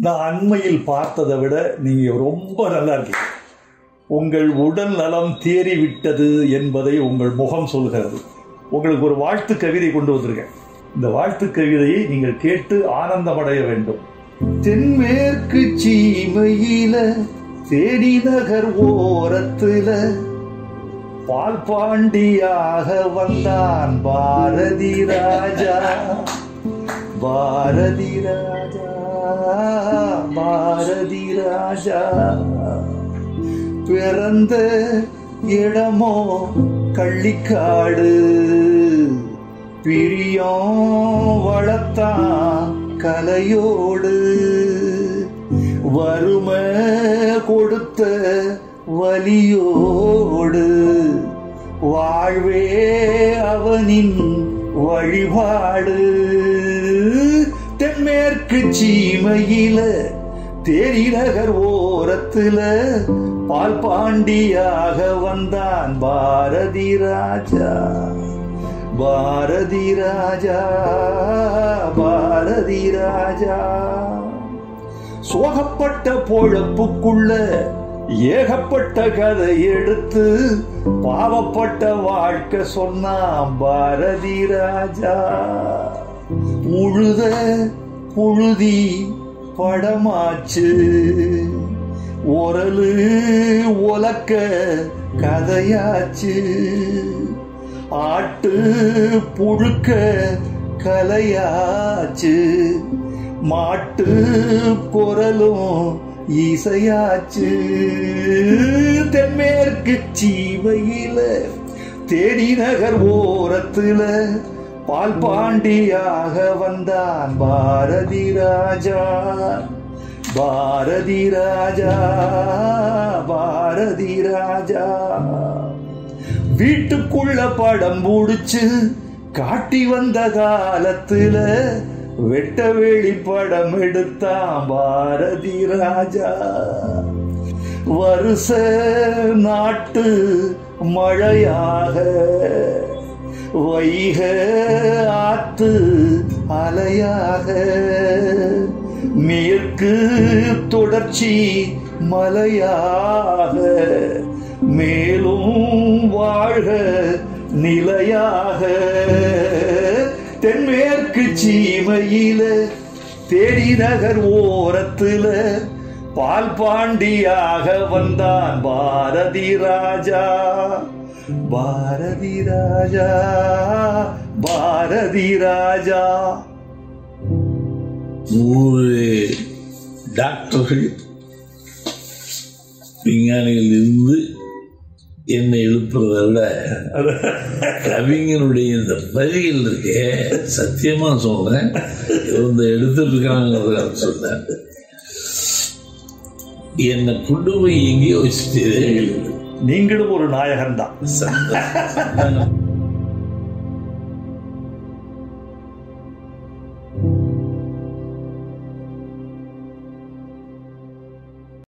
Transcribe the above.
நான் அண்மையில் பார்த்ததை விட நீங்க ரொம்ப நல்லா இருக்கீங்க உங்கள் உடல் நலம் தேறிவிட்டது என்பதை உங்கள் முகம் சொல்கிறது உங்களுக்கு ஒரு வாழ்த்து கவிதை கொண்டு வந்திருக்கேன் இந்த வாழ்த்து கவிதையை நீங்கள் கேட்டு ஆனந்தமடைய வேண்டும் தென்மேற்கு சீமையில தேனி நகர் ஓரத்துல பால் பாண்டியாக வந்தான் பாரதி ராஜா பாரதி ராஜா பாரதி ராஜா பிறந்த இடமோ கள்ளிக்காடு பிரியம் வளர்த்தான் கலையோடு வறுமை கொடுத்த வலியோடு வாழ்வே அவனின் வழிபாடு தென்மேற்கு சீமையில தேரிநகர் ஓரத்துல பால் பாண்டியாக வந்தான் பாரதி ராஜா பாரதி ராஜா பாரதி ராஜா சோகப்பட்ட பொழப்புக்குள்ள ஏகப்பட்ட கதை எடுத்து பாவப்பட்ட வாழ்க்கை சொன்னான் பாரதி ராஜா உழுத புழுதி படமாச்சு உரலு உலக்க கதையாச்சு ஆட்டு புழுக்க கலையாச்சு மாட்டு குரலும் இசையாச்சு தென்மேற்கு சீவையில தேடி நகர் ஓரத்துல பால் பாண்டியாக வந்தான் பாரதி ராஜா பாரதி ராஜா பாரதி ராஜா வீட்டுக்குள்ள படம் முடிச்சு காட்டி வந்த காலத்துல வெட்ட வெளி படம் எடுத்தான் பாரதி ராஜா வருஷ நாட்டு மழையாக வைக ஆத்து அலையாக மேற்கு தொடர்ச்சி மலையாக மேலும் வாழ்க நிலையாக தென்மேற்கு சீமையில தேடி நகர் ஓரத்துல பால் பாண்டியாக வந்தான் பாரதி ராஜா பாரதி ராஜா பாரதி ராஜா நூறு டாக்டர்கள் விஞ்ஞானிகள் இருந்து என்னை எழுப்புறதை விட கவிஞனுடைய இந்த வரிகள் இருக்கே சத்தியமா சொல்றேன் இந்த எடுத்துட்டு இருக்காங்கிறத சொல்றேன் என்னை கொண்டு போய் எங்கேயோ வச்சுட்டு நீங்களும் ஒரு நாயகன் தான் சந்தோஷம்.